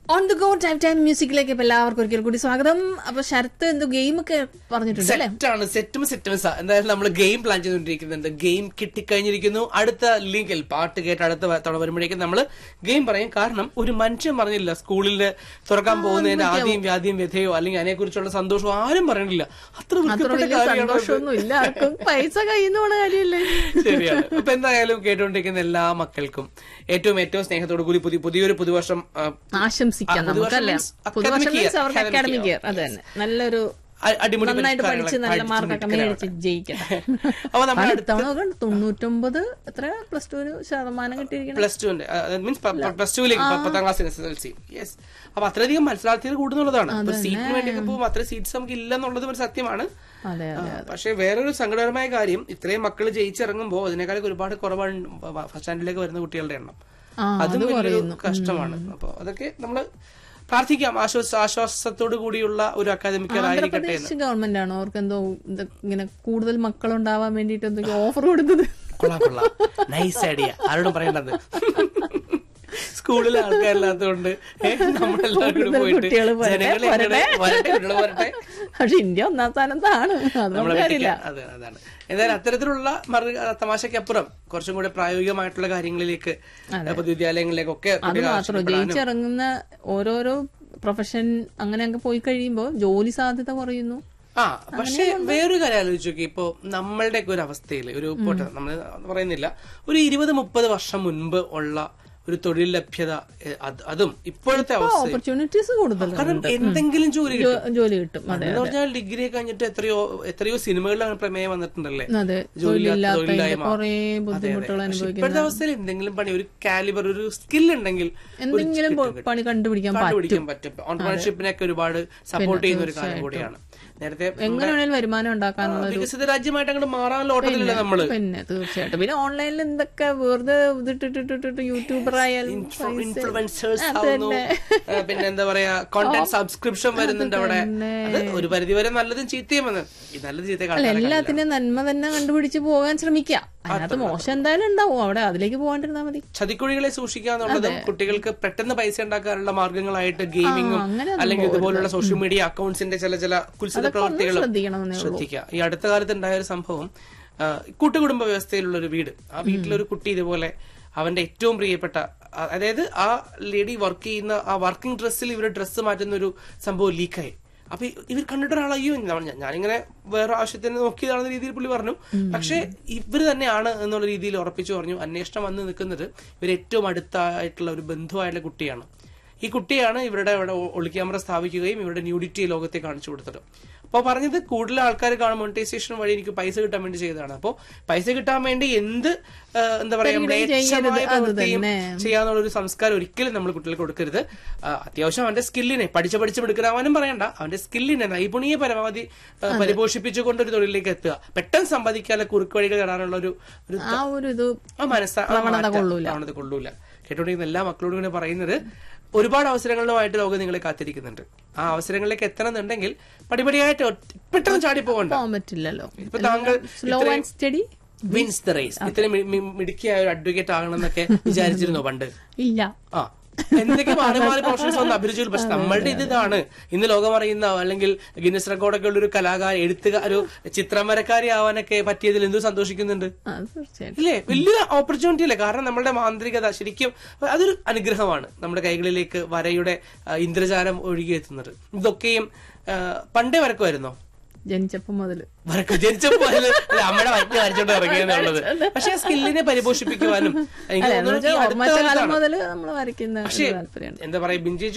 On the go time time മ്യൂസിക്കിലേക്ക് ഇപ്പൊ എല്ലാവർക്കും ഒരിക്കൽ കൂടി സ്വാഗതം അപ്പൊ ശരത്ത് എന്തോ ഗെയിം ഒക്കെ പറഞ്ഞിട്ടുണ്ട് അല്ലേ സെറ്റാണ് സെറ്റും സെറ്റും സ- എന്തായാലും നമ്മൾ ഗെയിം പ്ലാൻ ചെയ്തുകൊണ്ടിരിക്കുന്നുണ്ട് ഗെയിം കിട്ടിക്കഴിഞ്ഞിരിക്കുന്നു അടുത്ത ലിങ്കിൽ പാട്ട് കേട്ട് അടുത്ത വ- തവണ വരുമ്പോഴേക്കും നമ്മൾ ഗെയിം പറയും കാരണം ഒരു മനുഷ്യൻ പറഞ്ഞില്ല സ്കൂളിൽ തുറക്കാൻ പോകുന്നതിന്റെ ആദ്യം വ്യാധിയും വ്യഥയോ അല്ലെങ്കിൽ അതിനെക്കുറിച്ചുള്ള സന്തോഷവും ആരും പറയണില്ല അത്ര അത്ര വൃത്തിപ്പെട്ട വലിയ കാര്യമാണ് ഇത്. സന്തോഷമൊന്നും ഇല്ല ആർക്കും പൈസ കയ്യിൽ നിന്ന് പോണ കാര്യമല്ലേ ശരിയാണ് അപ്പൊ എന്തായാലും കേട്ടുകൊണ്ടിരിക്കുന്ന എല്ലാ മക്കൾക്കും ഏറ്റവും ഏറ്റവും സ്നേഹത്തോടു കൂടി പുതിയ പുതിയൊരു പുതുവർഷം ആ, ആശംസിക്കാം ആ, പുതുവർഷം നമുക്കല്ലേ means പുതുവർഷം academic means year, അവർക്ക് academic അക്കാഡമിക് ഇയർ year. അത് തന്നെ നല്ലൊരു അ- അടിപൊളി നന്നായിട്ട് പഠിച്ച് പരിഷ്കാരങ്ങൾ നല്ല പഠിച്ച് മാർക്കൊക്കെ മിടുക്കരാവട്ടെ. മേടിച്ച് ജയിക്കണം അപ്പൊ നമ്മൾ അടുത്ത തവണ നോക്കണം തൊണ്ണൂറ്റൊമ്പത് എത്ര പ്ലസ് ടു ശതമാനം കിട്ടിയിരിക്കണം പ്ലസ് ടു മീൻസ് പ്ലസ് ടുവിലേക്ക് പത്താം class S S L C yes അപ്പൊ അത്രയധികം മത്സരാർത്ഥികൾ കൂടുന്നുള്ളതാണ് അപ്പൊ സീറ്റിന് വേണ്ടിയൊക്കെ പോകുമ്പോൾ അത്ര സീറ്റ്സ് നമുക്ക് ഇല്ലെന്നുള്ളത് ഒരു സത്യമാണ് അതെ ആ, അതെ പക്ഷെ വേറൊരു സങ്കടകരമായ കാര്യം ഇത്രയും മക്കൾ ജയിച്ചിറങ്ങുമ്പോൾ അതിനേക്കാൾ ഒരുപാട് കുറവാണ് ഫസ്റ്റ് സ്റ്റാൻഡിലേക്ക് വരുന്ന കുട്ടികളുടെ എണ്ണം ആ, അതും വലിയൊരു കഷ്ടമാണ് അപ്പൊ അതൊക്കെ നമ്മള് പ്രാർത്ഥിക്കാം ആശ്വാസ ആശ്വാസത്തോടു കൂടിയുള്ള ഒരു അക്കാദമിക് ഇയർ ആയിരിക്കട്ടെ എന്ന് ആന്ധ്രാപ്രദേശ് ഗവൺമെന്റ് ആണോ അവർക്ക് എന്തോ ഇത് ഇങ്ങനെ കൂടുതൽ മക്കളുണ്ടാവാൻ വേണ്ടിട്ട് എന്തൊക്കെ ഓഫർ കൊടുത്തത് കൊള്ളാം കൊള്ളാം നൈസ് ഐഡിയ ആരോടും പറയേണ്ടത് സ്കൂളിലെ ആൾക്കാരില്ലാത്തതുകൊണ്ട് നമ്മളെല്ലാവരും കൂടി കൂടുതൽ പോയിട്ട് കുട്ടികള് വരട്ടെ, ജനങ്ങളെ എങ്ങനെ വരട്ടെ കുട്ടികള് വരട്ടെ പക്ഷെ ഇന്ത്യ ഒന്നാം സ്ഥാനത്താണ് അത് നമ്മളെ കാര്യമില്ല വെട്ടിക്കാൻ- അതെ അതാണ് എന്തായാലും അത്തരത്തിലുള്ള മറു തമാശക്കപ്പുറം കുറച്ചും കൂടെ പ്രായോഗികമായിട്ടുള്ള കാര്യങ്ങളിലേക്ക് പൊതുവിദ്യാലയങ്ങളിലേക്കൊക്കെ അത് കുട്ടികൾ മാത്രം ആവശ്യപ്പെടാനും ജയിച്ചിറങ്ങുന്ന ഓരോരോ പ്രൊഫഷൻ അങ്ങനെ അങ്ങ് പോയി കഴിയുമ്പോൾ ജോലി സാധ്യത കുറയുന്നു ആ പക്ഷെ വേറൊരു കാര്യം ആലോചിച്ച് നോക്കി ഇപ്പോ നമ്മളുടെ ഒക്കെ ഒരു അവസ്ഥയിൽ ഒരു പോട്ടെ നമ്മൾ പറയുന്നില്ല ഒരു ഇരുപത് മുപ്പത് വർഷം മുൻപ് ഉള്ള ഒരു തൊഴിൽ ലഭ്യത എ, അത്- അതും ഇപ്പോഴത്തെ അവസ്ഥ ഓപ്പർച്യൂണിറ്റീസ് കൂടുതലുണ്ട് കാരണം എന്തെങ്കിലും ജോലി കിട്ടും ജോ- ജോലി കിട്ടും അതെ എന്ന് പറഞ്ഞാൽ ഡിഗ്രി കഴിഞ്ഞിട്ട് എത്രയോ എത്രയോ സിനിമകളിലാണ് പ്രമേയം വന്നിട്ടുണ്ടല്ലേ അതെ ജോലിയില്ലാത്ത തൊഴിലില്ലാത്ത തൊഴിലില്ലായ്മ. കുറെ അതെ, അതെ. ബുദ്ധിമുട്ടുകൾ പക്ഷെ അനുഭവിക്കുന്ന ഇപ്പോഴത്തെ അവസ്ഥയിൽ എന്തെങ്കിലും പണി ഒരു കാലിബർ ഒരു സ്കിൽ ഉണ്ടെങ്കിൽ ഒരു എന്തെങ്കിലും കിട്ടും, കിട്ടും. പണി കണ്ടുപിടിക്കാൻ പറ്റും കണ്ടുപിടിക്കാൻ പറ്റും ഓൺടർപ്രണർഷിപ്പിനൊക്കെ ഒരുപാട് സപ്പോർട്ട് ചെയ്യുന്ന ഒരു കാര്യം കൂടിയാണ് നേരത്തെ എങ്ങനെ വേണേലും വരുമാനം ഉണ്ടാക്കാനുള്ള ഒരു വികസിത രാജ്യമായിട്ട് അങ്ങോട്ട് മാറാനുള്ള ഓട്ടത്തിലല്ല നമ്മള് പിന്നെ തീർച്ചയായിട്ടും പിന്നെ ഓൺലൈനിൽ എന്തൊക്കെ വെറുതെ ഇതിട്ടിട്ടിട്ടിട്ട് യൂട്യൂബർ ആയാലും ഇൻഫ്ലുവൻസേഴ്സ് ആവുന്നു ആ, പിന്നെ എന്താ പറയാ കോണ്ടന്റ് സബ്സ്ക്രിപ്ഷൻ വരുന്നുണ്ട് അവിടെ അത് ഒരു പരിധി വരെ നല്ലതും ചീത്തയും വന്ന് ഈ നല്ലത് ചീത്ത അല്ല എല്ലാത്തിനും നന്മ തന്നെ കണ്ടുപിടിച്ച് പോകാൻ ശ്രമിക്കുക അതിനകത്ത് മോശം എന്തായാലും ഉണ്ടാവും അവിടെ അതിലേക്ക് പോകാണ്ടിരുന്നാ മതി ചതിക്കുഴികളെ സൂക്ഷിക്കുക എന്നുള്ളതും കുട്ടികൾക്ക് പെട്ടെന്ന് പൈസ ഉണ്ടാക്കാനുള്ള മാർഗങ്ങളായിട്ട് ഗെയിമിങ്ങും അങ്ങനെ അല്ലെങ്കിൽ ഇതുപോലുള്ള സോഷ്യൽ മീഡിയ അക്കൗണ്ട്സിന്റെ ചില ചില കുൽസിത പ്രവർത്തികളും ശ്രദ്ധിക്കണമെന്നേ ഉള്ളൂ ശ്രദ്ധിക്കുക ഈ അടുത്ത കാലത്ത് ഉണ്ടായ ഒരു സംഭവം ആ, കൂട്ടുകുടുംബ വ്യവസ്ഥയിലുള്ള ഒരു വീട് ആ വീട്ടിലൊരു കുട്ടി ഇതുപോലെ അവന്റെ ഏറ്റവും പ്രിയപ്പെട്ട ആ, അതായത് ആ ലേഡി വർക്ക് ചെയ്യുന്ന ആ വർക്കിംഗ് ഡ്രസ്സിൽ ഇവർ ഡ്രസ്സ് മാറ്റുന്ന ഒരു സംഭവം ലീക്കായി അപ്പൊ ഇ- ഇവർ കണ്ടിട്ട് ഒരാൾ അയ്യോ ഞാൻ- ഞാനിങ്ങനെ വേറെ ആവശ്യത്തിന് നോക്കിയതാണെന്ന രീതിയിൽ പുള്ളി പറഞ്ഞു പക്ഷെ ഇവർ തന്നെയാണ് എന്നുള്ള രീതിയിൽ ഉറപ്പിച്ചു പറഞ്ഞു അന്വേഷണം വന്ന് നിൽക്കുന്നത് ഇവർ ഏറ്റവും അടുത്തായിട്ടുള്ള ഒരു ബന്ധുവായിട്ടുള്ള കുട്ടിയാണ് ഈ കുട്ടിയാണ് ഇവരുടെ അവിടെ ഒളി ക്യാമറ സ്ഥാപിക്കുകയും ഇവരുടെ ന്യൂഡിറ്റി ലോകത്തെ കാണിച്ചു കൊടുത്തത് അപ്പോൾ പറഞ്ഞത് കൂടുതൽ ആൾക്കാർ കാണും മോണിറ്റൈസേഷൻ വഴി എനിക്ക് പൈസ കിട്ടാൻ വേണ്ടി ചെയ്തതാണ് അപ്പോൾ പൈസ കിട്ടാൻ വേണ്ടി എന്ത് ആ, എന്താ പറയാ പരിഗണന ചെയ്യരുത്. മ്ലേച്ഛമായ അത് പ്രവൃത്തിയും തന്നെ. ചെയ്യാന്നുള്ള ഒരു സംസ്കാരം ഒരിക്കലും നമ്മൾ കുട്ടികൾക്ക് കൊടുക്കരുത് ആ, അത്യാവശ്യം അവന്റെ സ്കില്ലിനെ പഠിച്ച് പഠിച്ച് മിടുക്കനാവാനും പറയണ്ട അവന്റെ സ്കില്ലിനെ നൈപുണിയെ പരമാവധി ആ, പരിപോഷിപ്പിച്ചുകൊണ്ട് ഒരു തൊഴിലിലേക്ക് എത്തുക പെട്ടെന്ന് സമ്പാദിക്കാതെ കുറുക്ക് വഴികൾ കയറാനുള്ള ഒരു ഒരു ആ ഒരു ഇത് ആ മനസ്സ ആ പ്രവണത മാറ്റം, കൊള്ളൂല. പ്രവണത കൊള്ളൂല കേട്ടോണ്ടിരിക്കുന്ന എല്ലാ മക്കളോടും ഇങ്ങനെ പറയുന്നത് ഒരുപാട് അവസരങ്ങളുമായിട്ട് ലോകം നിങ്ങളെ കാത്തിരിക്കുന്നുണ്ട് ആ അവസരങ്ങളിലേക്ക് എത്തണമെന്നുണ്ടെങ്കിൽ പടിപടിയായിട്ട് ഒറ്റ- പെട്ടെന്ന് ചാടി പോകണ്ട പോകാൻ പറ്റില്ലല്ലോ ഇപ്പൊ താങ്കൾ slow and steady wins the race ഇത്രയും മി- മി- മിടുക്കിയായ ഒരു അഡ്വക്കേറ്റ് ആകണമെന്നൊക്കെ വിചാരിച്ചിരുന്നോ പണ്ട് ഇല്ല ആ എന്തൊക്കെ മാറി മാറി പ്രൊഫഷൻസ് വന്ന് അഭിരുചികൾ പക്ഷെ നമ്മളുടെ ഇത് ഇതാണ് ഇന്ന് ലോകം അറിയുന്ന അല്ലെങ്കിൽ ഗിന്നസ് റെക്കോർഡൊക്കെ ഉള്ള ഒരു കലാകാരി എഴുത്തുകാർ ഒരു ചിത്രം വരക്കാരി ആവാനൊക്കെ പറ്റിയതിൽ എന്തു സന്തോഷിക്കുന്നുണ്ട് ആ തീർച്ചയായിട്ടും ഇല്ലേ വലിയ ഓപ്പർച്യൂണിറ്റി അല്ലേ കാരണം നമ്മളുടെ മാന്ത്രികത ശരിക്കും അതൊരു അനുഗ്രഹമാണ് നമ്മുടെ കൈകളിലേക്ക് വരയുടെ ആ, ഇന്ദ്രജാലം ഒഴുകിയെത്തുന്നത് ഇതൊക്കെയും ആ, പണ്ടേ വരക്കുമായിരുന്നോ ജനിച്ചപ്പോ മുതല് വരക്ക് ജനിച്ചപ്പോ അതില് അല്ല, അമ്മയുടെ വയറ്റിൽ വരച്ചോണ്ട് ഇറങ്ങിയെന്നുള്ളത് പക്ഷെ ആ സ്കില്ലിനെ പരിപോഷിപ്പിക്കുവാനും എനിക്ക് അല്ല എന്ന് തോന്നുന്നു വെച്ചാൽ ഈ അടുത്ത ഓർമ്മച്ച കാലം കാലത്താണ്. മുതല് നമ്മൾ വരയ്ക്കുന്ന ഒരു പക്ഷേ താല്പര്യമാണ് എന്താ പറയാ ബിഞ്ചി